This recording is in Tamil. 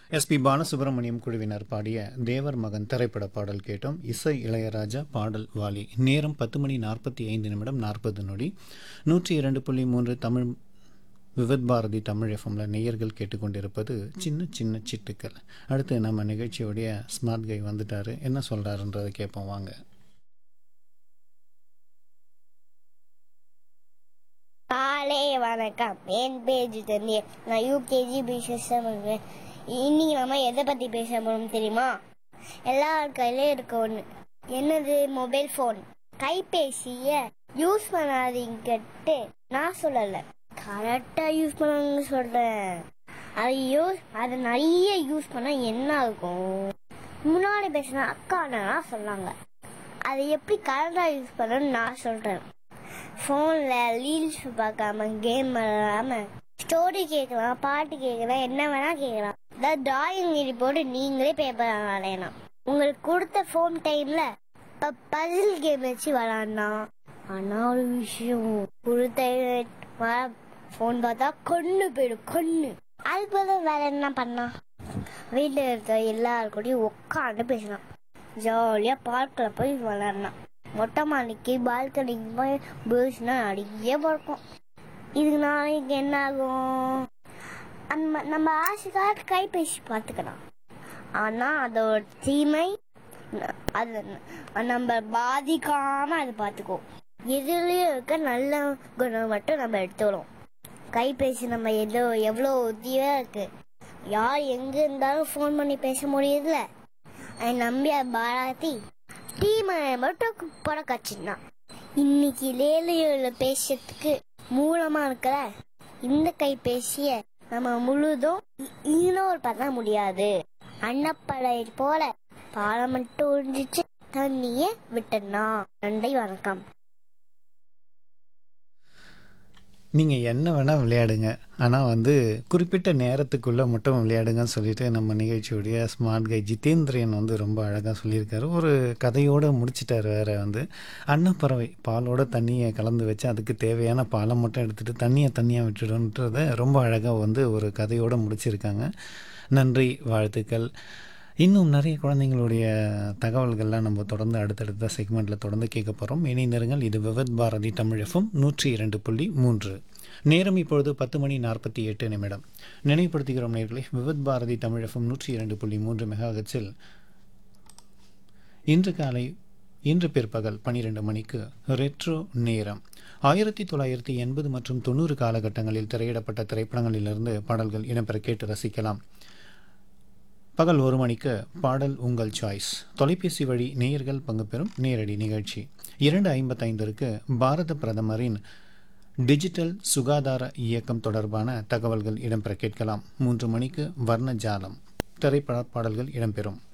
எஸ்பி பாலசுப்ரமணியம் குழுவினர் பாடிய தேவர் மகன் திரைப்பட பாடல் கேட்டோம் இசை இளையராஜா பாடல் வாலி நேரம் பத்து மணி நாற்பத்தி ஐந்து நிமிடம் நாற்பது நொடி நூற்றி இரண்டு புள்ளி மூன்று தமிழ் விவித் பாரதி தமிழ் எஃப்எம்ல நேயர்கள் கேட்டுக்கொண்டிருப்பது சின்ன சின்ன சிட்டுக்கள் அடுத்து நம்ம நிகழ்ச்சியோடைய ஸ்மார்ட் கை வந்துட்டாரு என்ன சொல்றாருன்றதை கேட்போம் வாங்க காலை வணக்கம் என் பேர் ஜிதன்யா நான் யூகேஜி பிசிஎஸ் பண்ணுறேன் இன்னைக்கு நம்ம எதை பற்றி பேச போகிறோம் தெரியுமா எல்லார் கையிலையும் இருக்க ஒன்று என்னது மொபைல் ஃபோன் கைபேசியை யூஸ் பண்ணாதீங்கட்டு நான் சொல்லலை கரெக்டாக யூஸ் பண்ணுங்க சொல்கிறேன் அதை யூஸ் அதை நிறைய யூஸ் பண்ணால் என்ன ஆகும் முன்னாடி பேசின அக்கா அண்ணா சொன்னாங்க அதை எப்படி கரெக்டாக யூஸ் பண்ணணும்னு நான் சொல்கிறேன் ஃபோனில் ரீல்ஸ் பார்க்காம கேம் விளாடாம ஸ்டோரி கேட்கலாம் பாட்டு கேட்கலாம் என்ன வேணா கேட்கலாம் அதாவது டிராயிங் எழுதி போட்டு நீங்களே பேப்பர் விளையாடலாம் உங்களுக்கு கொடுத்த ஃபோன் டைம்ல பசில் கேம் வச்சு விளாடலாம் ஆனால் ஒரு விஷயம் கொடுத்த ஃபோன் பார்த்தா கண்ணு போயிடும் கண்ணு அதுக்கு பதிலா வேற என்ன பண்ணா வீட்டில் இருக்க எல்லாரு கூடயும் உட்காந்து பேசலாம் ஜாலியாக பார்க்கில் போய் விளாடலாம் மொட்டை மாடிக்கு பால்கனிக்கு போய் பேர்ஸ்னா நிறைய பறக்கும் இதுக்கு நாளைக்கு என்ன ஆகும் நம்ம நம்ம ஆசைக்காக கைபேசி பார்த்துக்கலாம் ஆனால் அதோட தீமை ந- அது ந- நம்ம பாதிக்காம அது பார்த்துக்கோ எதுலேயும் இருக்க நல்ல குணம் மட்டும் நம்ம எடுத்துக்கிறோம் கைபேசி நம்ம எதோ எவ்வளோ உதவியாக இருக்கு யார் எங்கே இருந்தாலும் ஃபோன் பண்ணி பேச முடியுதுல அதை நம்பி அதை பாராட்டி டீமை மட்டும் புறக்கச்சின்னா இன்னைக்கு லேலியோல பேசுறதுக்கு மூலமா இருக்கிற இந்த கைபேசிய நம்ம முழுதும் இ- இன்னொரு பண்ண முடியாது அன்னப்படை போல பாலம் மட்டும் ஒழிஞ்சிச்சு தண்ணிய விட்டனா நன்றி வணக்கம் நீங்கள் என்ன வேணால் விளையாடுங்க ஆனால் வந்து குறிப்பிட்ட நேரத்துக்குள்ளே மட்டும் விளையாடுங்கன்னு சொல்லிட்டு நம்ம நிகழ்ச்சியுடைய ஸ்மார்ட் கை ஜிதேந்திரியன் வந்து ரொம்ப அழகாக சொல்லியிருக்காரு ஒரு கதையோடு முடிச்சிட்டார் வேற வந்து அன்னப்பறவை பாலோட தண்ணியை கலந்து வச்சு அதுக்கு தேவையான பாலை மட்டும் எடுத்துகிட்டு தண்ணியை தண்ணியாக விட்டுடுன்றத ரொம்ப அழகாக வந்து ஒரு கதையோடு முடிச்சிருக்காங்க நன்றி வாழ்த்துக்கள் இன்னும் நிறைய குழந்தைங்களுடைய தகவல்கள்லாம் நம்ம தொடர்ந்து அடுத்தடுத்த செக்மெண்ட்டில் தொடர்ந்து கேட்க போகிறோம் இணைந்திருங்கள் இது விவத் பாரதி தமிழ் எஃப்எம் நூற்றி இரண்டு புள்ளி மூன்று நேரம் இப்பொழுது பத்து மணி நாற்பத்தி எட்டு நிமிடம் நினைவுபடுத்துகிறோம் நேர்களை விவத் பாரதி தமிழ் எஃப்எம் நூற்றி இரண்டு புள்ளி மூன்று மெகாஹெட்ஸில் இன்று காலை இன்று பிற்பகல் பனிரெண்டு மணிக்கு ரெட்ரோ நேரம் ஆயிரத்தி தொள்ளாயிரத்தி எண்பது மற்றும் தொண்ணூறு காலகட்டங்களில் திரையிடப்பட்ட திரைப்படங்களிலிருந்து பாடல்கள் இடம்பெற கேட்டு ரசிக்கலாம் பகல் ஒரு மணிக்கு பாடல் உங்கள் சாய்ஸ் தொலைபேசி வழி நேயர்கள் பங்கு பெறும் நேரடி நிகழ்ச்சி இரண்டு ஐம்பத்தைந்திற்கு பாரத பிரதமரின் டிஜிட்டல் சுகாதார இயக்கம் தொடர்பான தகவல்கள் இடம்பெற கேட்கலாம் மூன்று மணிக்கு வர்ணஜாலம் திரைப்பட பாடல்கள் இடம்பெறும்